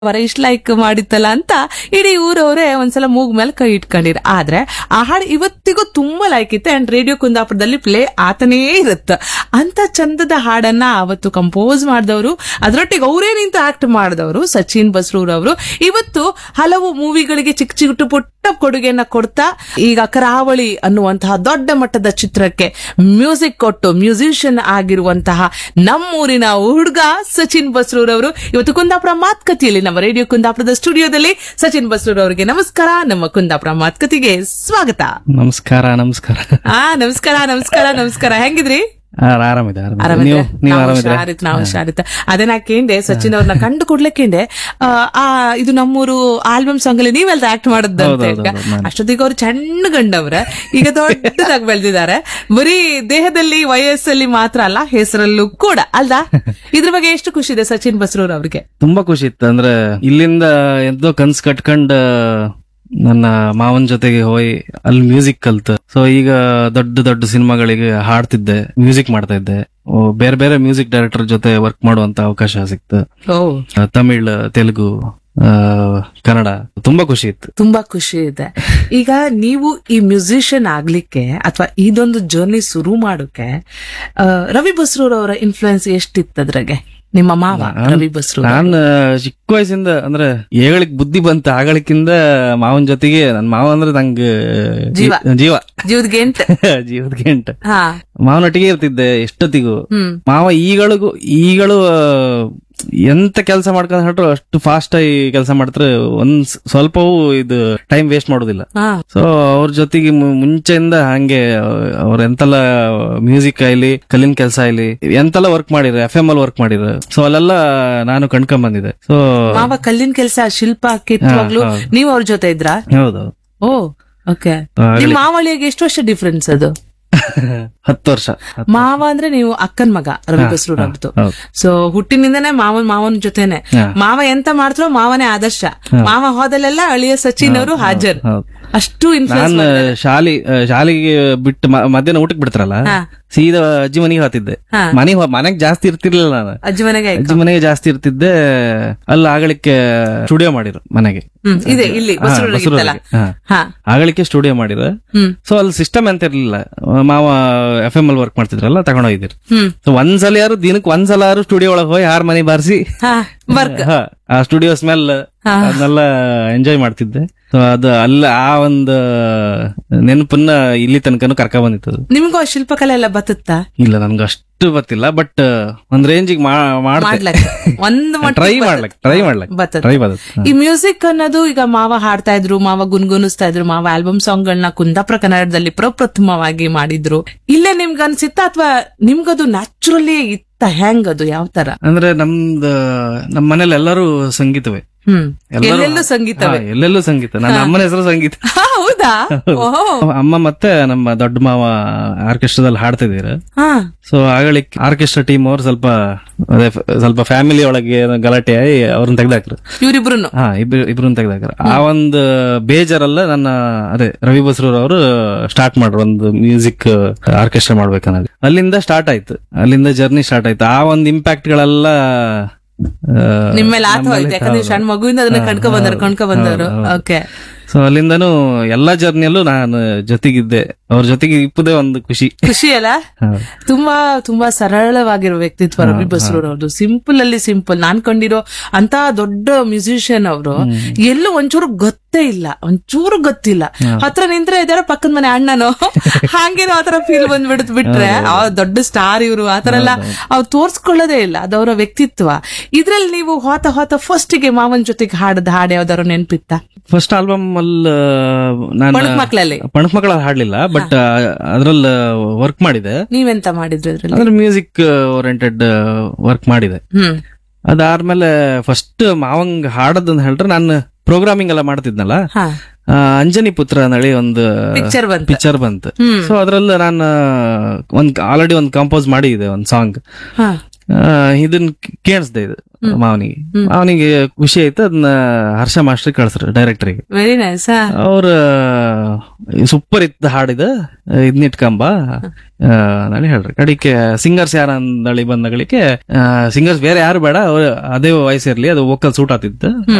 ವರ ಇಷ್ಟ ಲೈಕ್ ಮಾಡಿತ್ತಲ್ಲ ಅಂತ ಇಡೀ ಊರವರೇ ಒಂದ್ಸಲ ಮೂಗ್ ಮೇಲೆ ಕೈ ಇಟ್ಕೊಂಡಿರ ಆದ್ರೆ ಆ ಹಾಡು ಇವತ್ತಿಗೂ ತುಂಬಾ ಲೈಕ್ ಇತ್ತು ಅಂಡ್ ರೇಡಿಯೋ ಕುಂದಾಪುರದಲ್ಲಿ ಪ್ಲೇ ಆತನೇ ಇರುತ್ತೆ ಅಂತ ಚಂದದ ಹಾಡನ್ನ ಅವತ್ತು ಕಂಪೋಸ್ ಮಾಡಿದವರು ಅದರೊಟ್ಟಿಗೆ ಅವರೇ ನಿಂತು ಆಕ್ಟ್ ಮಾಡಿದವರು ಸಚಿನ್ ಬಸ್ರೂರ್ ಅವರು ಇವತ್ತು ಹಲವು ಮೂವಿಗಳಿಗೆ ಚಿಕ್ಕ ಚಿಕ್ಕ ಪುಟ್ಟ ಕೊಡುಗೆಯನ್ನ ಕೊಡ್ತಾ ಈಗ ಕರಾವಳಿ ಅನ್ನುವಂತಹ ದೊಡ್ಡ ಮಟ್ಟದ ಚಿತ್ರಕ್ಕೆ ಮ್ಯೂಸಿಕ್ ಕೊಟ್ಟು ಮ್ಯೂಸಿಷಿಯನ್ ಆಗಿರುವಂತಹ ನಮ್ಮೂರಿನ ಹುಡುಗ ಸಚಿನ್ ಬಸ್ರೂರ್ ಅವರು ಇವತ್ತು ಕುಂದಾಪುರ ಮಾತುಕತೆಯಲ್ಲಿ ನಮ್ಮ ರೇಡಿಯೋ ಕುಂದಾಪುರದ ಸ್ಟುಡಿಯೋದಲ್ಲಿ ಸಚಿನ್ ಬಸ್ರೂರ್ ಅವರಿಗೆ ನಮಸ್ಕಾರ ನಮ್ಮ ಕುಂದಾಪುರ ಮಾತುಕತೆಗೆ ಸ್ವಾಗತ ನಮಸ್ಕಾರ ನಮಸ್ಕಾರ ಆ ನಮಸ್ಕಾರ ನಮಸ್ಕಾರ ನಮಸ್ಕಾರ ಹೆಂಗಿದ್ರಿ ಆ, ಆರಾಮಿದೆ ಆರಾಮಿದೆ ಆರಾಮಿದ್ರೆ? ನೀವು ನೀವು ನಾವು ಆರಾಮಿದ್ರೆ ಹುಷಾರಿತ್ತು, ನಾವು ಹುಷಾರಿತ್ತು. ಅದೇ ನಾ ಕೇಂಡೆ ಸಚಿನ್ ಅವ್ರನ್ನ ಕಂಡು ಕೂಡ್ಲೆ ಕೇಂಡೆ ಆ, ಆ ಇದು ನಮ್ಮೂರು ಆಲ್ಬಮ್ ಸಾಂಗ್ ಅಲ್ಲಿ ನೀವೆಲ್ಲ ಆಕ್ಟ್ ಮಾಡದಂತೆ ಹೌದು, ಹೌದು, ಹೌದು, ನಾನು. ಅಷ್ಟೊತ್ತಿಗೆ ಅವ್ರು ಚೆನ್ನ ಗಂಡವ್ರ ಈಗ ದೊಡ್ಡದಾಗಿ ಬೆಳೆದಿದ್ದಾರೆ ಬರೀ ದೇಹದಲ್ಲಿ ವಯಸ್ಸಲ್ಲಿ ಮಾತ್ರ ಅಲ್ಲ ಹೆಸರಲ್ಲೂ ಕೂಡ ಅಲ್ದಾ ಇದ್ರ ಬಗ್ಗೆ ಎಷ್ಟು ಖುಷಿ ಇದೆ ಸಚಿನ್ ಬಸ್ರೂರ್ ಅವ್ರಿಗೆ ತುಂಬಾ ಖುಷಿ ಇತ್ತು ಅಂದ್ರೆ ಇಲ್ಲಿಂದ ಎಂತೋ ಕನ್ಸ್ ಕಟ್ಕೊಂಡ್ ನನ್ನ ಮಾವನ್ ಜೊತೆಗೆ ಹೋಗಿ ಅಲ್ಲಿ ಮ್ಯೂಸಿಕ್ ಕಲ್ತು ಸೊ ಈಗ ದೊಡ್ಡ ದೊಡ್ಡ ಸಿನಿಮಾಗಳಿಗೆ ಹಾಡ್ತಿದ್ದೆ ಮ್ಯೂಸಿಕ್ ಮಾಡ್ತಾ ಇದ್ದೆ ಓ, ಬೇರೆ ಬೇರೆ ಮ್ಯೂಸಿಕ್ ಡೈರೆಕ್ಟರ್ ಜೊತೆ ವರ್ಕ್ ಮಾಡುವಂತ ಅವಕಾಶ ಸಿಕ್ತು ಓ ಆ, ತಮಿಳ್ ತೆಲುಗು ಆ, ಕನ್ನಡ ತುಂಬಾ ಖುಷಿ ಇತ್ತು ತುಂಬಾ ಖುಷಿ ಇದೆ ಈಗ ನೀವು ಈ ಮ್ಯೂಸಿಷಿಯನ್ ಆಗ್ಲಿಕ್ಕೆ ಅಥವಾ ಇದೊಂದು ಜರ್ನಿ ಶುರು ಮಾಡೋಕೆ ಆ, ರವಿ ಬಸ್ರೂರ್ ಅವರ ಇನ್ಫ್ಲುಯೆನ್ಸ್ ಎಷ್ಟಿತ್ತು ಅದ್ರಾಗೆ ನಿಮ್ಮ ಮಾವ ರವಿ ಬಸ್ರೂರ್ ನಾನ್ ಚಿಕ್ಕ ವಯಸ್ಸಿಂದ ಅಂದ್ರೆ ಏಗಳಿಕ್ ಬುದ್ಧಿ ಬಂತ ಆಗಳಿಕ್ಕಿಂದ ಮಾವನ್ ಜೊತೆಗೆ ನನ್ ಮಾವ ಅಂದ್ರೆ ನಂಗೆ ಜೀವ. ಜೀವ ಜೀವದ ಗೆಂಟ್ ಜೀವದ ಗಂಟ ಹಾ ಮಾವನೊಟ್ಟಿಗೆ ಇರ್ತಿದ್ದೆ ಎಷ್ಟೊತ್ತಿಗೂ ಹ್ಮ್ ಮಾವ ಈಗಳಿಗೂ ಈಗಳು ಆ, ಎಂತ ಕೆಲಸ ಮಾಡ್ಕೊಂಡ್ ಹೊರಟ್ರು ಅಷ್ಟು ಫಾಸ್ಟ್ ಆಗಿ ಕೆಲಸ ಮಾಡ್ತಾರೆ ಒಂದ್ ಸ್- ಸ್ವಲ್ಪವೂ ಇದು ಟೈಮ್ ವೇಸ್ಟ್ ಮಾಡೋದಿಲ್ಲ ಹಾ ಸೊ ಅವ್ರ ಜೊತೆಗೆ ಮು- ಮುಂಚೆಯಿಂದ ಹಂಗೆ ಅವ್ರ ಎಂತೆಲ್ಲ ಮ್ಯೂಸಿಕ್ ಆಗ್ಲಿ ಕಲ್ಲಿನ ಕೆಲಸ ಆಗ್ಲಿ ಎಂತೆಲ್ಲ ವರ್ಕ್ ಮಾಡಿರ ಎಫ್ ಎಂ ಅಲ್ಲಿ ವರ್ಕ್ ಮಾಡಿರ ಸೊ ಅಲ್ಲೆಲ್ಲ ನಾನು ಕಣ್ಕೊಂಡ್ ಬಂದಿದೆ ಸೊ ಮಾವ ಕಲ್ಲಿನ ಕೆಲಸ ಶಿಲ್ಪ ಕಿತ್ತುವಾಗ್ಲು ಹಾ, ಹೌದು. ನೀವ್ ಅವ್ರ ಜೊತೆ ಇದ್ರಾ ಹೌದು ಓ ಓಕೆ ಆಗ್ಲಿ. ನಿಮ್ ಮಾವಳಿಗೆ ಎಷ್ಟು ವರ್ಷ ಡಿಫ್ರೆನ್ಸ್ ಅದು ಹತ್ತು ವರ್ಷ ಮಾವ ಅಂದ್ರೆ ನೀವು ಅಕ್ಕನ್ ಮಗ ರವಿ ಬಸ್ರೂರ್ ಅವ್ರದ್ದು ಹೌದು. ಸೊ ಹುಟ್ಟಿನಿಂದನೇ ಮಾವನ್ ಮಾವನ ಜೊತೆನೆ ಹಾ. ಮಾವ ಎಂತ ಮಾಡ್ತಾರೋ ಮಾವನೇ ಆದರ್ಶ ಮಾವ ಹೋದಲ್ಲೆಲ್ಲ ಅಳಿಯ ಸಚಿನ್ ಅವರು ಹಾಜರ್ ಹೌದು. ಅಷ್ಟು ಇನ್ಫ್ಲುಯೆನ್ಸ್ ನಾನು ಶಾಲಿ ಆ, ಶಾಲೆಗೆ ಬಿಟ್ಟು ಮ- ಮಧ್ಯಾಹ್ನ ಊಟಕ್ಕೆ ಬಿಡ್ತಾರಲ್ಲ ಹಾ. ಸೀದಾ ಅಜ್ಜಿ ಮನೆಗೆ ಹೋಗ್ತಿದ್ದೆ ಹಾ. ಮನೆಗೆ ಮನೆಗೆ ಜಾಸ್ತಿ ಇರ್ತಿರ್ಲಿಲ್ಲ ನಾನು ಅಜ್ಜಿ ಮನೆಗೆ ಆಯ್ತು. ಅಜ್ಜಿ ಮನೆಗೆ ಜಾಸ್ತಿ ಇರ್ತಿದ್ದೆ ಅಲ್ಲಿ ಆಗಳಿಕೆ ಸ್ಟುಡಿಯೋ ಮಾಡಿರು ಮನೆಗೆ ಹ್ಮ್ ಇದೆ ಇಲ್ಲಿ ಹಾ, ಬಸ್ರೂರ್ ಇತ್ತಲ್ಲ ಬಸರೂರಿಗೆ. ಹಾ. ಹಾ ಆಗಳಿಕೆ ಸ್ಟುಡಿಯೋ ಮಾಡಿರ ಹ್ಮ್ ಸೊ ಅಲ್ಲಿ ಸಿಸ್ಟಮ್ ಅಂತ ಇರ್ಲಿಲ್ಲ ಮಾವ ಎಫ್ ಎಂ ಅಲ್ಲಿ ವರ್ಕ್ ಮಾಡ್ತಿದ್ರಲ್ಲ ತಗೊಂಡೋಗಿದ್ರು ಹ್ಮ್ ಸೊ ಒಂದ್ಸಲ ಯಾರು ದಿನಕ್ಕೆ ಒಂದ್ಸಲ ಯಾರು ಸ್ಟುಡಿಯೋ ಒಳಗೆ ಹೋಗಿ ಯಾರ ಮನೆ ಬಾರಿಸಿ ಹಾ ವರ್ಕ್ ಆ ಸ್ಟುಡಿಯೋ ಸ್ಮೆಲ್ ಹಾ. ಅದನ್ನೆಲ್ಲ ಎಂಜಾಯ್ ಮಾಡ್ತಿದ್ದೆ ಸೊ ಅದು ಅಲ್ಲ ಆ ಒಂದು ನೆನಪನ್ನ ಇಲ್ಲಿ ತನಕನು ಕರ್ಕ ಬಂದಿತ್ತು ಅದು. ನಿಮ್ಗೂ ಆ ಶಿಲ್ಪಕಲೆ ಎಲ್ಲ ಬತ್ತುತ್ತಾ ಇಲ್ಲ ನನ್ಗೆ ಅಷ್ಟು ಗೊತ್ತಿಲ್ಲ ಬಟ್ ಒಂದ್ ರೇಂಜಿಗೆ ಮಾಡ್ತೆ ಮಾಡ್ಲಕ್ ಒಂದು ಟ್ರೈ ಮಾಡ್ಲಕ್ ಟ್ರೈ ಮಾಡ್ಲಕ್ ಬರ್ತದೆ ಟ್ರೈ ಬರುತ್ತೆ ಈ ಮ್ಯೂಸಿಕ್ ಅನ್ನೋದು ಈಗ ಮಾವ ಹಾಡ್ತಾ ಇದ್ರು ಮಾವ ಗುನ್ಗುನಿಸ್ತಾ ಇದ್ರು ಮಾವ ಆಲ್ಬಮ್ ಸಾಂಗ್ ಗಳನ್ನ ಕುಂದಾಪುರ ಕನ್ನಡದಲ್ಲಿ ಪ್ರಪ್ರಥಮವಾಗಿ ಮಾಡಿದ್ರು ಇಲ್ಲೇ ನಿಮ್ಗೆ ಅನ್ಸಿತ್ತಾ ಅಥವಾ ನಿಮ್ಗದು ನ್ಯಾಚುರಲಿ ಇತ್ತ ಹೆಂಗದು ಯಾವ ತರ ಅಂದ್ರೆ ನಮ್ದು ನಮ್ಮ ಮನೇಲಿ ಎಲ್ಲರೂ ಸಂಗೀತವೇ ಹ್ಮ್ ಎಲ್ಲರೂ- ಎಲ್ಲೆಲ್ಲೂ ಸಂಗೀತವೇ ಹಾ, ಎಲ್ಲೆಲ್ಲೂ ಸಂಗೀತ ನನ್ನ ಅಮ್ಮನ ಹೆಸರು ಸಂಗೀತ ಹಾ, ಹೌದಾ ಓಹೋ ಅಮ್ಮ ಮತ್ತೆ ನಮ್ಮ ದೊಡ್ಡ ಮಾವ ಆರ್ಕೆಸ್ಟ್ರಾದಲ್ಲಿ ಹಾಡ್ತಿದ್ದೀರ ಹಾ ಸೊ ಆಗಳಿಕ್ ಆರ್ಕೆಸ್ಟ್ರಾ ಟೀಮ್ ಅವ್ರು ಸ್ವಲ್ಪ ಅದೇ ಫ- ಸ್ವಲ್ಪ ಫ್ಯಾಮಿಲಿ ಒಳಗೆ ಏನೋ ಗಲಾಟೆ ಆಗಿ ಅವ್ರನ್ನ ತೆಗ್ದಾಕ್ರು ಇವ್ರಿಬ್ರುನು ಹಾ ಇಬ್ರು ಇಬ್ರನ್ನ ತೆಗ್ದಾಕ್ರು ಆ ಒಂದು ಬೇಜಾರಲ್ಲ ನನ್ನ ಅದೇ ರವಿ ಬಸ್ರೂರ್ ಅವರು ಸ್ಟಾರ್ಟ್ ಮಾಡ್ರು ಒಂದು ಮ್ಯೂಸಿಕ್ ಆರ್ಕೆಸ್ಟ್ರಾ ಮಾಡ್ಬೇಕನ್ನೋದು ಅಲ್ಲಿಂದ ಸ್ಟಾರ್ಟ್ ಆಯ್ತು ಅಲ್ಲಿಂದ ಜರ್ನಿ ಸ್ಟಾರ್ಟ್ ಆಯ್ತು ಆ ಒಂದು ಇಂಪ್ಯಾಕ್ಟ್ ಗಳೆಲ್ಲ ಆ, ನಿಮ್ಮೇಲೆ ಆತ ಹೋಯ್ತು ಯಾಕಂದ್ರೆ ಸಣ್ಣ ಮಗುವಿಂದ ಅದನ್ನ ಕಣ್ಕೊ ಬಂದರು ಕಣ್ಕೊ ಬಂದವರು ಓಕೆ ಸೊ ಅಲ್ಲಿಂದನು ಎಲ್ಲಾ ಜರ್ನಿಯಲ್ಲೂ ನಾನು ಜೊತೆಗಿದ್ದೆ ಅವ್ರ ಜೊತೆಗೆ ಇಪ್ಪದೇ ಒಂದು ಖುಷಿ ಖುಷಿ ಅಲ್ಲ ಹೌದು. ತುಂಬಾ ತುಂಬಾ ಸರಳವಾಗಿರೋ ವ್ಯಕ್ತಿತ್ವ ರವಿ ಬಸ್ರೂರ್ ಅವ್ರದ್ದು ಸಿಂಪಲ್ ಅಲ್ಲಿ ಸಿಂಪಲ್ ನಾನ್ ಕಂಡಿರೋ ಅಂತ ದೊಡ್ಡ ಮ್ಯೂಸಿಷಿಯನ್ ಅವರು ಎಲ್ಲೂ ಒಂಚೂರು ಗೊತ್ತೇ ಇಲ್ಲ ಒಂಚೂರು ಗೊತ್ತಿಲ್ಲ ಹತ್ರ ನಿಂತ್ರೆ ಇದಾರೆ ಪಕ್ಕದ ಮನೆ ಅಣ್ಣನೋ ಹಂಗೇನೋ ಆತರ ಫೀಲ್ ಬಂದ್ಬಿಡುತ್ತೆ ಬಿಟ್ರೆ ಆ ದೊಡ್ಡ ಸ್ಟಾರ್ ಇವರು ಆತರ ಎಲ್ಲ ಅವ್ರು ತೋರ್ಸ್ಕೊಳ್ಳೋದೇ ಇಲ್ಲ ಅದವರ ವ್ಯಕ್ತಿತ್ವ ಇದ್ರಲ್ಲಿ ನೀವು ಹೋತ ಹೋತ ಫಸ್ಟ್ ಗೆ ಮಾವನ್ ಜೊತೆಗೆ ಹಾಡದ ಹಾಡು ಯಾವ್ದಾರು ನೆನ್ಪಿತ್ತ ಫಸ್ಟ್ ಆಲ್ಬಮ್ ಅಲ್ಲಿ ನಾನು ಪಣಕ್ ಮಕ್ಳಲ್ಲಿ ಪಣಕ್ ಮಕ್ಕಳ ಹಾಡ್ಲಿಲ್ಲ ಬಟ್ ಅದ್ರಲ್ಲಿ ವರ್ಕ್ ಮಾಡಿದೆ ನೀವೆಂತ ಮಾಡಿದ್ರಿ ಅದ್ರಲ್ಲಿ ಅಂದ್ರೆ ಮ್ಯೂಸಿಕ್ ಓರಿಯೆಂಟೆಡ್ ವರ್ಕ್ ಮಾಡಿದೆ ಹ್ಮ್ ಅದಾದ್ಮೇಲೆ ಫಸ್ಟ್ ಮಾವಂಗ್ ಹಾಡೋದಂತ ಹೇಳ್ರೆ ನಾನು ಪ್ರೋಗ್ರಾಮಿಂಗ್ ಎಲ್ಲ ಮಾಡ್ತಿದ್ನಲ್ಲ ಹಾ ಆ, ಅಂಜನಿ ಪುತ್ರ ನಳಿ ಒಂದು ಪಿಕ್ಚರ್ ಬಂತ ಪಿಕ್ಚರ್ ಬಂತು ಹ್ಮ್ ಸೊ ಅದ್ರಲ್ಲಿ ನಾನು ಒಂದ್ ಆಲ್ರೆಡಿ ಒಂದ್ ಕಂಪೋಸ್ ಮಾಡಿದೆ ಒಂದ್ ಸಾಂಗ್ ಹಾ ಇದನ್ನ ಕೇಳಿಸ್ದೆ ಇದು ಮಾವನಿಗೆ ಮಾವನಿಗೆ ಖುಷಿ ಆಯ್ತು ಅದನ್ನ ಹರ್ಷ ಮಾಸ್ಟರ್ ಕಳ್ಸ್ರು ಡೈರೆಕ್ಟರಿಗೆ ವೆರಿ ನೈಸ್ ಹಾ ಅವ್ರ ಸೂಪರ್ ಇತ್ತು ಹಾಡಿದ ಇದ್ನಿಟ್ಕಂಬ ನಾಳೆ ಹೇಳ್ರಿ ಕಡಿಕೆ ಸಿಂಗರ್ಸ್ ಯಾರ ಅಂದಳಿ ಬಂದಗಳಿಗೆ ಸಿಂಗರ್ಸ್ ಬೇರೆ ಯಾರು ಬೇಡ ಅವ್ರು ಅದೇ ವಯಸ್ಸಿರ್ಲಿ ಅದು ವೋಕಲ್ ಸೂಟ್ ಆತಿತ್ತು